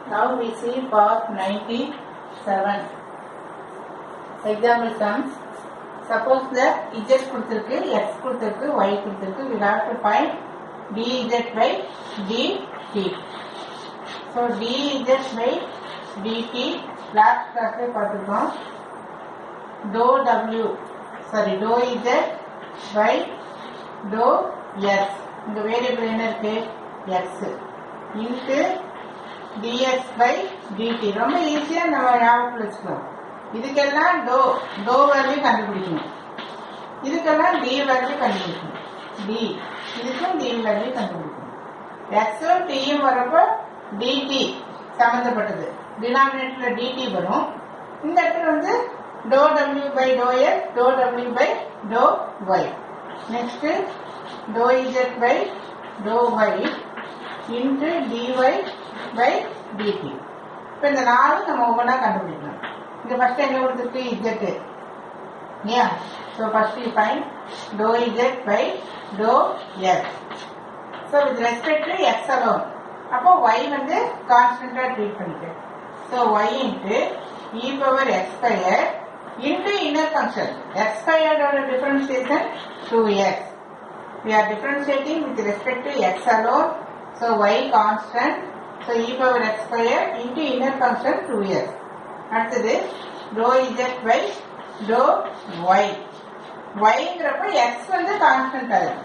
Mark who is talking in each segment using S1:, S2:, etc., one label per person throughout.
S1: Now we see part 97. Example sums. Suppose that z கொடுத்திருக்கு x கொடுத்திருக்கு y கொடுத்திருக்கு we have to find dz by dt. So dz by dt last class பார்த்துருக்கோம் dou w sorry dou z by dou s இங்க variable என்ன இருக்கு x into dx by dt ரொம்ப ஈஸியா நம்ம ஞாபகத்தில் வச்சுக்கலாம் இதுக்கெல்லாம் டோ டோ வேல்யூ கண்டுபிடிக்கணும் இதுக்கெல்லாம் டி வேல்யூ கண்டுபிடிக்கணும் டி இதுக்கும் டி வேல்யூ கண்டுபிடிக்கணும் எக்ஸும் டியும் வரப்போ டிடி சம்மந்தப்பட்டது டினாமினேட்டர்ல டிடி வரும் இந்த இடத்துல வந்து doe W by to S doe W by doe Y next doe Z by doe Y into DY by DT இப்போ இந்த நாலு நம்ம ஒவ்வொன்றா கண்டுபிடிக்கணும் இங்க ஃபர்ஸ்ட் என்ன கொடுத்துருக்கு இஜெட் இல்லையா so first you find dou z by to s so with respect to x alone அப்போ ஒய் வந்து கான்ஸ்டன்டா ட்ரீட் பண்ணிட்டு so y into e power x square into inner function x ஸ்கொயர்டோட differentiation two x we are differentiating with respect to x alone so y constant so e power x square into inner function 2x அடுத்தது dou z by dou y yங்கிறப்ப x வந்து constant ஆகும்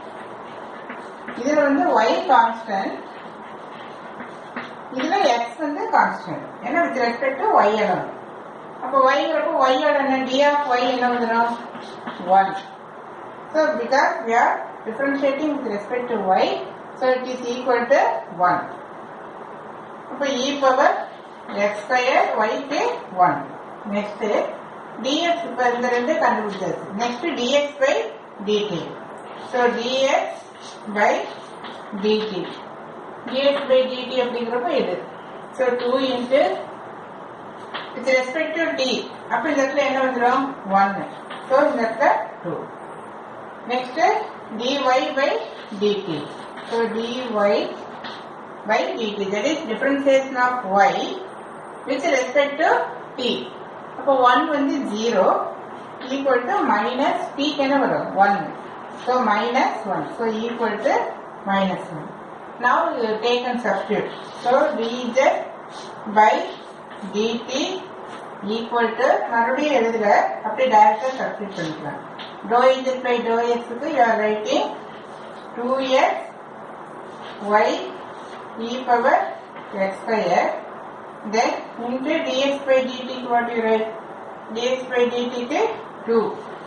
S1: இதுல வந்து y constant இதுல x வந்து constant ஏன்னா with respect to y alone அப்போ yங்கிறப்ப y யோட என்ன d of y என்ன வந்துடும் 1 So because we are differentiating with respect to y, so it is equal to 1. அப்போ e power x square y க்கு 1. Next dx இப்போ இந்த ரெண்டு கண்டுபிடிச்சாச்சு. Next dx by dt. So dx by dt. dx by dt அப்படிங்கிறப்ப இது. So 2 into with respect to d. அப்போ இந்த இடத்துல என்ன வந்துடும் 1. So இந்த இடத்துல 2. Next, dy by dt. So, dy by dt. That is differentiation of y with respect to t. அப்போ 1 வந்து 0 equal to minus t க்கு என்ன வரும் 1. So, minus 1. So, equal to minus 1. Now, you take and substitute. So, dz by dt equal to மறுபடியும் எழுதுக அப்படியே டைரக்டா substitute பண்ணிக்கலாம் dou z by dou x க்கு you are writing 2x y e power x square then into dx by dt க்கு what you write dx by dt க்கு 2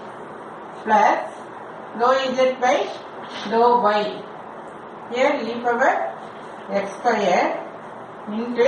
S1: plus dou z by dou y here e power x square into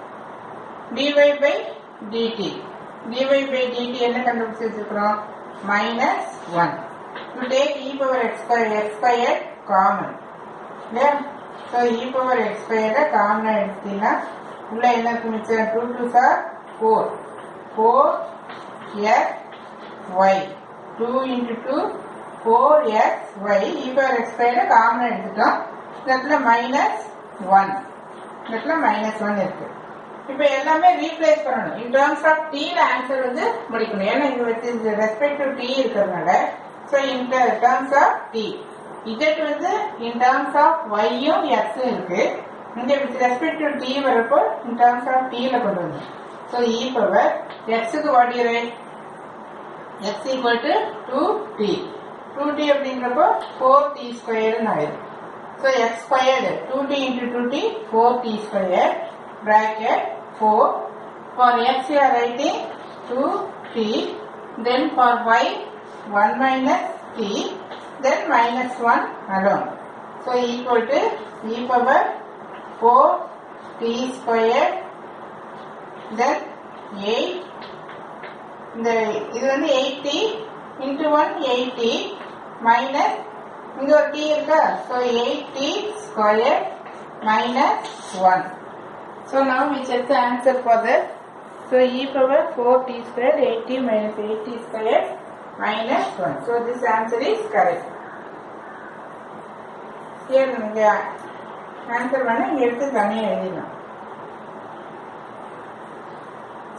S1: dy by dt dy by dt என்ன கண்டுபிடிச்சு வச்சிருக்கிறோம் minus 1. You take e power x square, x square common. Yeah? So e power x square common எடுத்தீங்கன்னா உள்ள என்ன இருக்கு மிச்சம் two two sir four four x y two into two four x y e power x ஸ்கொயரை common எடுத்துட்டோம் இந்த இடத்துல minus one இந்த இடத்துல மைனஸ் ஒன் இருக்கு இப்போ எல்லாமே ரீப்ளேஸ் பண்ணணும் இன் டேர்ம்ஸ் ஆஃப் டீல ஆன்சர் வந்து முடிக்கணும் ஏன்னா இங்க வச்சு ரெஸ்பெக்ட் டு டி இருக்கிறதுனால so in terms of t z வந்து இன் டேர்ம்ஸ் ஆஃப் ஒய்யும் எக்ஸும் இருக்கு இங்க வித் ரெஸ்பெக்ட் டு டி வரப்போ இன் டேர்ம்ஸ் ஆஃப் டீல கொண்டு வந்தோம் ஸோ இ பவர் எக்ஸுக்கு what you write x equal to two t two t அப்படிங்கிறப்போ ஃபோர் டி ஸ்கொயர்னு ஆயிடும் so x squared two t into two t four t square bracket 4. For x you are writing 2t. Then for y 1 minus t. Then minus 1 alone. So equal to e power 4 t square. Then 8. இந்த இது வந்து 8t into 1 8t minus இங்க ஒரு t இருக்கா so 8t square minus 1 So now we check the answer for that. So e power 4t square 80 minus 80 square minus 1. So this answer is correct. Here நீங்க answer பண்ண இங்க எடுத்து தனியாக எழுதிடலாம்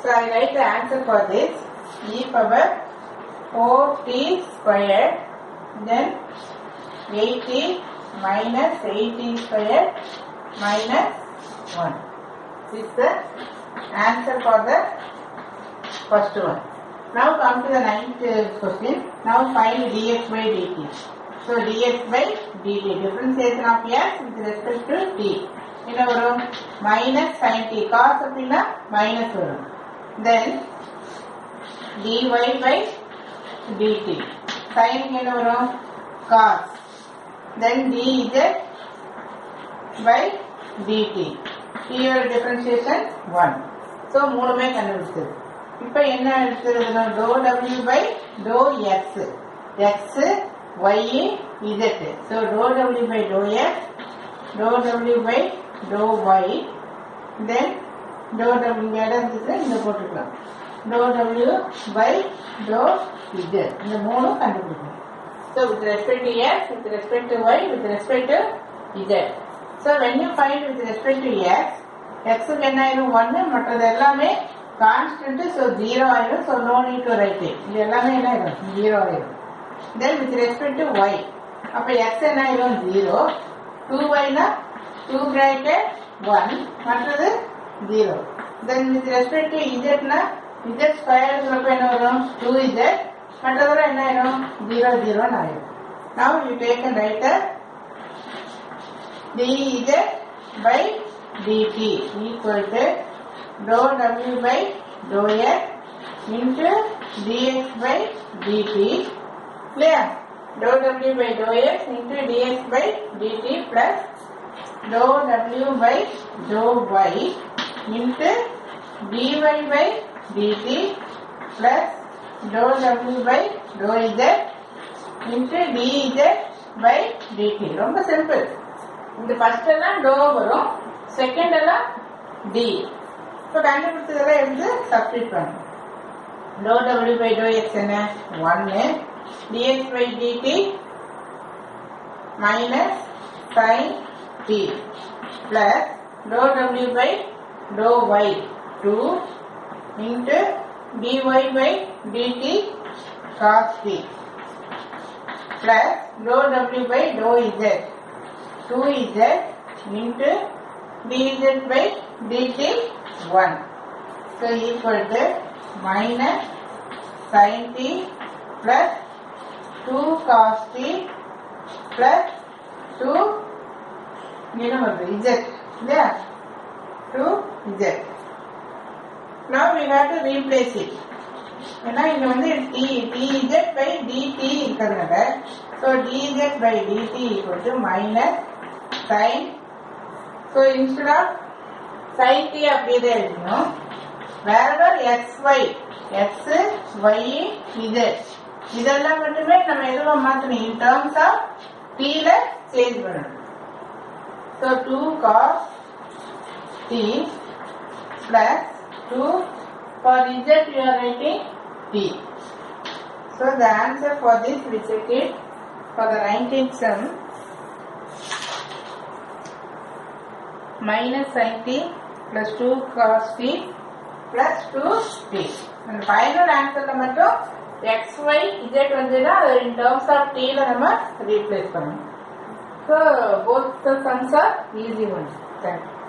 S1: So I write the answer for this e power 4t squared then 80 minus 80 squared minus 1. This is the answer for the first one. Now come to the ninth uh, question. Now find dx by dt. So dx by dt. Differentiation of s with respect to t. என்ன வரும் minus sin t. cos அப்படின்னா minus வரும். Then dy by dt. sin என்ன வரும் cos. Then dz by dt. t யோட differentiation 1. So மூணுமே கண்டுபிடிச்சது. இப்ப என்ன எடுத்துருக்கணும் doe W by doe X X Y Z so doe W by doe X doe W by doe Y then doe W இடம் இருந்துச்சு இங்க போட்டுக்கலாம் doe W by doe Z இந்த மூணும் கண்டுபிடிக்கணும் so with respect to X with respect to Y with respect to Z so when you find with respect to X எக்ஸுக்கு என்ன ஆயிரும் ஒன்று மற்றது எல்லாமே கான்ஸ்டன்ட் ஸோ ஜீரோ ஆயிடும் so no need to write இது எல்லாமே என்ன ஆயிடும் ஜீரோ ஆயிடும் then with respect to y அப்போ எக்ஸ் என்ன ஆயிடும் ஜீரோ டூ ஒய்னா டூ பிராக்கெட் ஒன் மற்றது zero then with respect to இஜெட்னா இஜெட் ஸ்கொயர்ங்கிறப்ப என்ன வரும் டூ இஜெட் மற்றதெல்லாம் என்ன ஆயிடும் ஜீரோ ஜீரோன்னு ஆயிடும் now you take and writer dz by dt equal to dou w by dou x into dx by dt clear dou w by dou x into dx by dt plus dou w by dou y into dy by dt plus dou w by dou z into dz by dt ரொம்ப simple இந்த first எல்லாம் doe வரும் second எல்லாம் D இப்போ கண்டுபிடிச்சதெல்லாம் எடுத்து substitute பண்ணணும் doe W by doe X என்ன ஒன்னு DX by DT minus sine T plus doe W by doe Y two into DY by DT cos T plus doe W by doe Z 2z into dz by dt 1. So equal to minus sin t plus 2 cos t plus 2 என்ன வருது z இல்லையா 2z. Now we have to replace it. ஏன்னா இங்க வந்து t dz by dt இருக்கிறதுனால so dz by dt equal to minus sin so instead of sin t அப்படியே தான் எழுதணும் wherever x y x y z இதெல்லாம் மட்டுமே நம்ம எதுவா மாத்தணும் in terms of t ல சேஞ்ச் பண்ணணும் so 2 cos t plus 2 for z you are writing t so the answer for this we check it for the 19th sum minus sin t plus 2 cos t plus 2 t. அந்த final ஆன்சர்ல மட்டும் x Y Z வந்ததுன்னா அதை இன் terms of டீல நம்ம replace பண்ணணும் so both the sums are easy one thank you